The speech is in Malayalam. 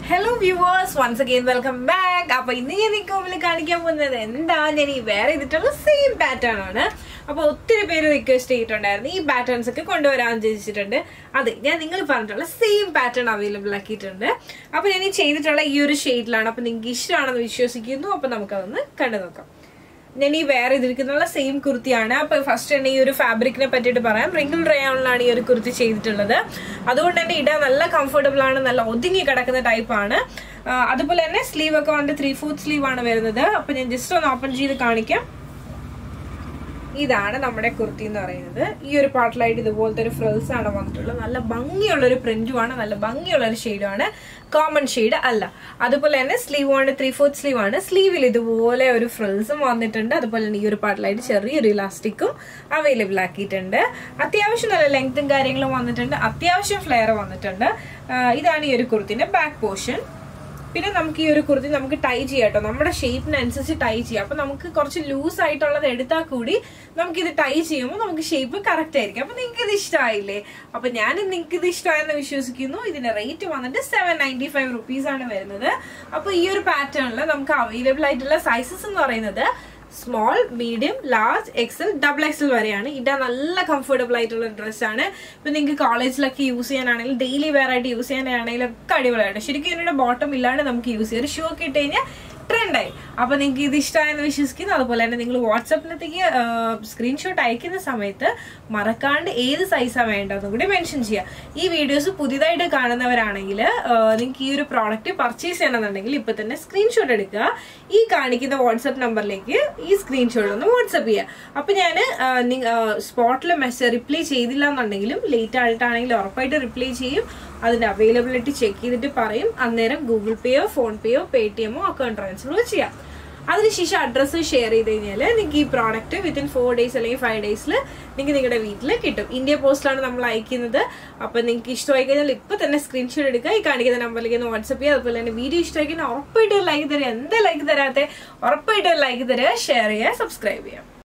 hello viewers once again welcome back അപ്പൊ ഇന്ന് ഞാൻ നിങ്ങൾക്ക് മുമ്പിൽ കാണിക്കാൻ പോകുന്നത് എന്താ ഞാൻ ഈ വേറെ ചെയ്തിട്ടുള്ള സെയിം പാറ്റേൺ ആണ് അപ്പൊ ഒത്തിരി പേര് റിക്വസ്റ്റ് ചെയ്തിട്ടുണ്ടായിരുന്നു ഈ പാറ്റേൺസ് ഒക്കെ കൊണ്ടുവരാൻ ചോദിച്ചിട്ടുണ്ട് അതെ ഞാൻ നിങ്ങൾ പറഞ്ഞിട്ടുള്ള സെയിം പാറ്റേൺ അവൈലബിൾ ആക്കിയിട്ടുണ്ട് അപ്പൊ ഞാൻ ഈ ചെയ്തിട്ടുള്ള ഈ ഒരു ഷെയ്ഡിലാണ് അപ്പൊ നിങ്ങൾക്ക് ഇഷ്ടമാണെന്ന് വിശ്വസിക്കുന്നു അപ്പൊ നമുക്കതൊന്ന് കണ്ടു നോക്കാം ഞാൻ ഈ വേറെ ഇതിരിക്കുന്നുള്ള സെയിം കുർത്തിയാണ് അപ്പൊ ഫസ്റ്റ് തന്നെ ഈ ഒരു ഫാബ്രിക്കിനെ പറ്റിയിട്ട് പറയാം റിങ്കിൾ റയോണിലാണ് ഈ ഒരു കുർത്തി ചെയ്തിട്ടുള്ളത് അതുകൊണ്ട് തന്നെ ഇടാൻ നല്ല കംഫർട്ടബിൾ ആണ് നല്ല ഒതുങ്ങി കിടക്കുന്ന ടൈപ്പ് ആണ് ആ, അതുപോലെ തന്നെ സ്ലീവ് ഒക്കെ വന്നിട്ട് ത്രീ ഫോർത്ത് സ്ലീവ് ആണ് വരുന്നത് അപ്പൊ ഞാൻ ജസ്റ്റ് ഒന്ന് ഓപ്പൺ ചെയ്ത് കാണിക്കാം ഇതാണ് നമ്മുടെ കുർത്തി എന്ന് പറയുന്നത് ഈ ഒരു പാർട്ടിലായിട്ട് ഇതുപോലത്തെ ഒരു ഫ്രിൽസ് ആണ് വന്നിട്ടുള്ളത് നല്ല ഭംഗിയുള്ള ഒരു പ്രിന്റുമാണ് നല്ല ഭംഗിയുള്ള ഒരു ഷെയ്ഡാണ് കോമൺ ഷെയ്ഡ് അല്ല അതുപോലെ തന്നെ സ്ലീവ് ആണ് ത്രീ ഫോർത്ത് സ്ലീവ് ആണ് സ്ലീവിൽ ഇതുപോലെ ഒരു ഫ്രിൽസും വന്നിട്ടുണ്ട് അതുപോലെ തന്നെ ഈ ഒരു പാർട്ടിലായിട്ട് ചെറിയൊരു ഇലാസ്റ്റിക്കും അവൈലബിൾ ആക്കിയിട്ടുണ്ട് അത്യാവശ്യം നല്ല ലെങ്ത്തും കാര്യങ്ങളും വന്നിട്ടുണ്ട് അത്യാവശ്യം ഫ്ലെയർ വന്നിട്ടുണ്ട് ആ, ഇതാണ് ഈ ഒരു കുർത്തിന്റെ ബാക്ക് പോർഷൻ പിന്നെ നമുക്ക് ഈ ഒരു കുർത്തി നമുക്ക് ടൈ ചെയ്യാം കേട്ടോ നമ്മുടെ ഷേപ്പിനനുസരിച്ച് ടൈ ചെയ്യാം അപ്പൊ നമുക്ക് കുറച്ച് ലൂസ് ആയിട്ടുള്ളത് എടുത്താൽ കൂടി നമുക്ക് ഇത് ടൈ ചെയ്യുമ്പോൾ നമുക്ക് ഷേപ്പ് കറക്റ്റ് ആയിരിക്കും അപ്പൊ നിങ്ങൾക്ക് ഇത് ഇഷ്ടമായില്ലേ അപ്പൊ ഞാൻ നിങ്ങൾക്ക് ഇത് ഇഷ്ടമായെന്ന് വിശ്വസിക്കുന്നു ഇതിന്റെ റേറ്റ് വന്നിട്ട് സെവൻ നയൻറ്റി ഫൈവ് റുപ്പീസ് ആണ് വരുന്നത് അപ്പൊ ഈ ഒരു പാറ്റേണിൽ നമുക്ക് അവൈലബിൾ ആയിട്ടുള്ള സൈസസ് എന്ന് പറയുന്നത് small medium large XL double XL വരെയാണ് ഇടാൻ നല്ല കംഫർട്ടബിൾ ആയിട്ടുള്ള ഡ്രസ്സാണ് ഇപ്പൊ നിങ്ങൾക്ക് കോളേജിലൊക്കെ യൂസ് ചെയ്യാനാണെങ്കിലും ഡെയിലി വെയർ ആയിട്ട് യൂസ് ചെയ്യാനാണെങ്കിലും ഒക്കെ അടിപൊളിയാണ് ശരിക്കും ഇതിന്റെ ബോട്ടം ഇല്ലാണ്ട് നമുക്ക് യൂസ് ചെയ്യാം ഒരു ഷൂ ഒക്കെ ഇട്ട് കഴിഞ്ഞാൽ ട്രെൻഡായി അപ്പൊ നിങ്ങൾക്ക് ഇത് ഇഷ്ടമായെന്ന് വിശ്വസിക്കുന്നു അതുപോലെ തന്നെ നിങ്ങൾ വാട്സപ്പിനകത്തേക്ക് സ്ക്രീൻഷോട്ട് അയക്കുന്ന സമയത്ത് മറക്കാണ്ട് ഏത് സൈസാണ് വേണ്ടതെന്നും കൂടി മെൻഷൻ ചെയ്യുക ഈ വീഡിയോസ് പുതിയതായിട്ട് കാണുന്നവരാണെങ്കിൽ നിങ്ങൾക്ക് ഈ ഒരു പ്രോഡക്റ്റ് പർച്ചേസ് ചെയ്യണമെന്നുണ്ടെങ്കിൽ ഇപ്പൊ തന്നെ സ്ക്രീൻഷോട്ട് എടുക്കുക ഈ കാണിക്കുന്ന വാട്സപ്പ് നമ്പറിലേക്ക് ഈ സ്ക്രീൻഷോട്ട് ഒന്ന് വാട്സപ്പ് ചെയ്യുക അപ്പൊ ഞാൻ സ്പോട്ടിൽ മെസ്സേജ് റിപ്ലൈ ചെയ്തില്ല എന്നുണ്ടെങ്കിലും ലേറ്റ് ആയിട്ടാണെങ്കിലും ഉറപ്പായിട്ട് റിപ്ലൈ ചെയ്യും അതിന്റെ അവൈലബിലിറ്റി ചെക്ക് ചെയ്തിട്ട് പറയും അന്നേരം ഗൂഗിൾ പേയോ ഫോൺ പേയോ പേ ടി എമ്മോ അക്കൗണ്ട് ട്രാൻസ്ഫറോ ചെയ്യാം അതിനുശേഷം അഡ്രസ്സ് ഷെയർ ചെയ്ത് കഴിഞ്ഞാൽ നിങ്ങൾക്ക് ഈ പ്രോഡക്റ്റ് വിത്തിൻ ഫോർ ഡേയ്സ് അല്ലെങ്കിൽ ഫൈവ് ഡേയ്സിൽ നിങ്ങൾക്ക് നിങ്ങളുടെ വീട്ടിൽ കിട്ടും ഇന്ത്യ പോസ്റ്റിലാണ് നമ്മൾ അയക്കുന്നത് അപ്പം നിങ്ങൾക്ക് ഇഷ്ടമായി കഴിഞ്ഞാൽ ഇപ്പം തന്നെ സ്ക്രീൻഷോട്ട് എടുക്കുക ഈ കാണിക്കുന്ന നമ്പറിലേക്ക് ഒന്ന് വാട്സപ്പ് ചെയ്യുക അതുപോലെ തന്നെ വീഡിയോ ഇഷ്ടമായി കഴിഞ്ഞാൽ ഉറപ്പായിട്ട് ലൈക്ക് തരിക എന്താ ലൈക്ക് തരാത്തെ ഉറപ്പായിട്ട് ലൈക്ക് തരിക ഷെയർ ചെയ്യുക സബ്സ്ക്രൈബ് ചെയ്യുക